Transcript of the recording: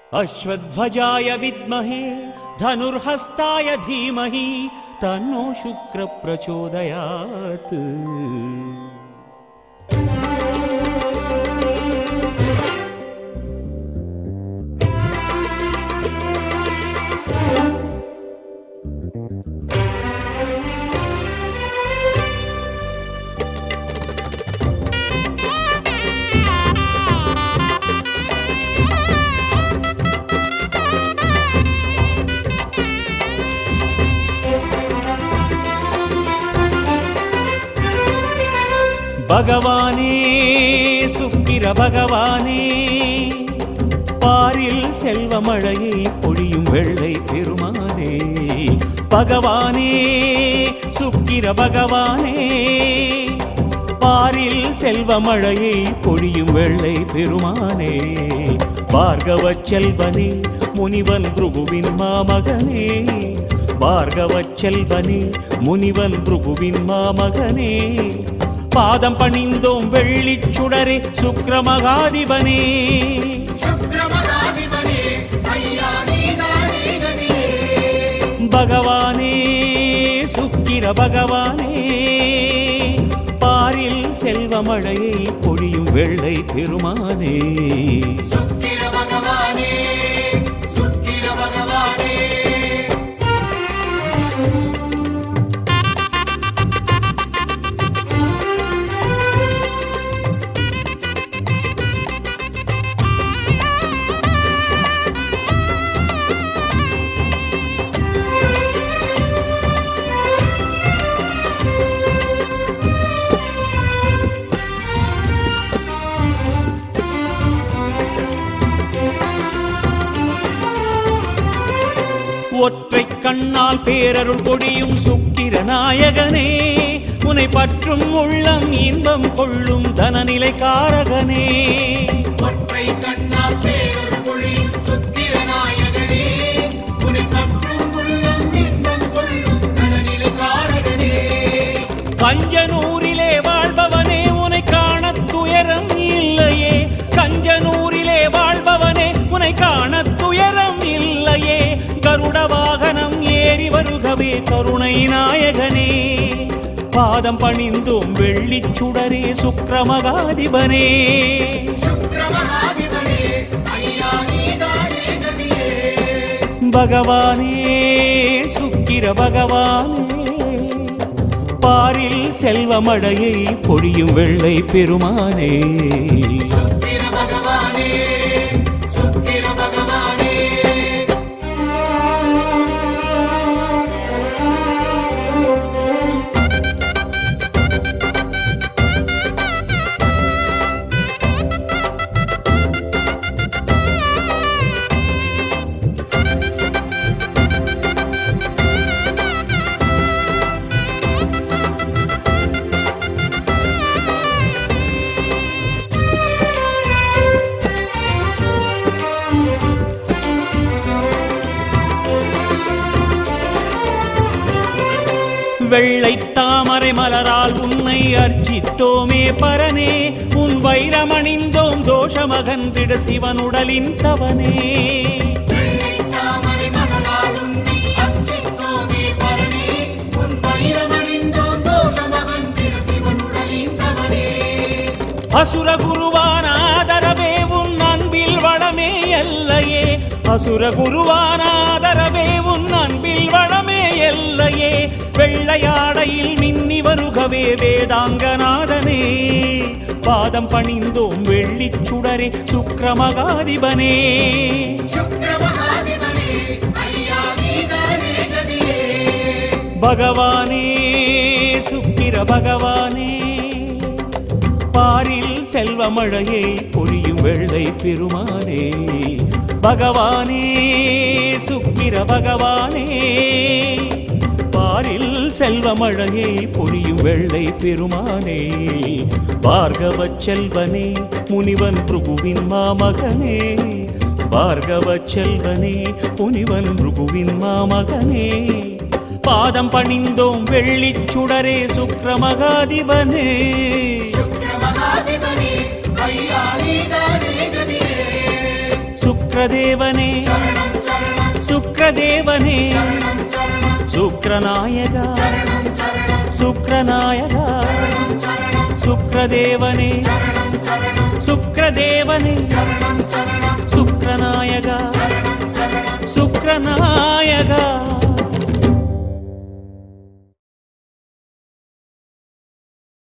अश्वध्वजाय विद्महे धनुर्हस्ताय धीमहि तन्नो शुक्र प्रचोदयात् பகவானே சுக்கிர பகவானே பாரில் செல்வ மழையை பொழியும் வெள்ளை பெருமானே பகவானே சுக்கிர பகவானே பாரில் செல்வ மழையை பொழியும் வெள்ளை பெருமானே பார்கவ செல்வனே முனிவன் பிருகுவின் மாமகனே பார்கவ செல்வனே முனிவன் பிருகுவின் மாமகனே பாதம் பணிந்தோம் வெள்ளிச் சுடரே சுக்ர மகாதிபனே சுக்கிரமகாதிபனே ஐயா நீதானே கதியே பகவானே சுக்கிர பகவானே பாரில் செல்வ மழையை பொழியும் வெள்ளை பெருமானே சுக்கிர பகவானே சுக்கிர பகவானே ஒற்றை கண்ணால் பேரருள் பொடியும் சுக்கிர நாயகனே உனை பற்றும் உள்ளம் இன்பம் கொள்ளும் தனநிலை காரகனே ஒற்றை கண்ணால் பேரொரு பொழியும் சுக்கிர நாயகனே உனை கற்றும் உள்ளம் இன்பம் கொள்ளும் கனநிலை காரகனே கஞ்சனூரிலே வாழ்பவனே உனை காண துயரம் இல்லையே கஞ்சனூரிலே வாழ்பவனே உனை காண துயரம் இல்லையே கருட வாகனம் ஏறி வருகவே கருணை நாயகனே பாதம் பணிந்தோம் வெள்ளிச் சுடரே சுக்கிரமகாதிபனே சுக்கிரமகாதிபனே ஐயா நீதானே கதியே பகவானே சுக்கிர பகவானே பாரில் செல்வமழையை பொழியும் வெள்ளை பெருமானே சுக்கிர பகவானே சுக்கிர பகவானே வெள்ளை தாமரை மலரால் உன்னை அர்ச்சித்தோமே பரனே உன் வைரமணிந்தோம் தோஷமகன்றிட சிவனுடலின் தவனே வெள்ளை தாமரை மலரால் உன்னை அர்ச்சித்தோமே பரணே. உன் வைரமணிந்தோம் தோஷமகன்றிட சிவனுடலின் தவனே. அசுர குருவான ஆதரவே உன் அன்பில் வளமே எல்லையே அசுர குருவான ஆதரவே உன் அன்பில் வளமே எல்லையே வெள்ளையாடையில் மின்னி வருகவே வேதாங்கநாதனே பாதம் பணிந்தோம் வெள்ளிச் சுடரே சுக்கிரமகாதிபனே சுக்கிரமகாதிபனே, ஐயா நீதானே கதியே. பகவானே சுக்கிர பகவானே பாரில் செல்வமழையை பொழியும் வெள்ளை பெருமானே பகவானே சுக்கிர பகவானே பாரில் செல்வமழையை பொழியும் வெள்ளை பெருமானே பார்கவ செல்வனே முனிவன் பிரபுவின் மாமகனே பார்கவ செல்வனே முனிவன் பிரபுவின் மாமகனே பாதம் பணிந்தோம் வெள்ளிச் சுடரே சுக்கிரமகாதிபனே சுக்கிரமகாதிபனே, ஐயா நீதானே கதியே. சுக்கிர சுக்ரதேவனே சரணம் சரணம் சுக்ரதேவனே சரணம் சரணம் சுக்ரநாயகா சரணம் சரணம் சுக்ரநாயகா சரணம் சரணம் சுக்ரதேவனே சரணம் சரணம் சுக்ரதேவனே சரணம் சரணம் சுக்ரநாயகா சரணம் சரணம் சுக்ரநாயகா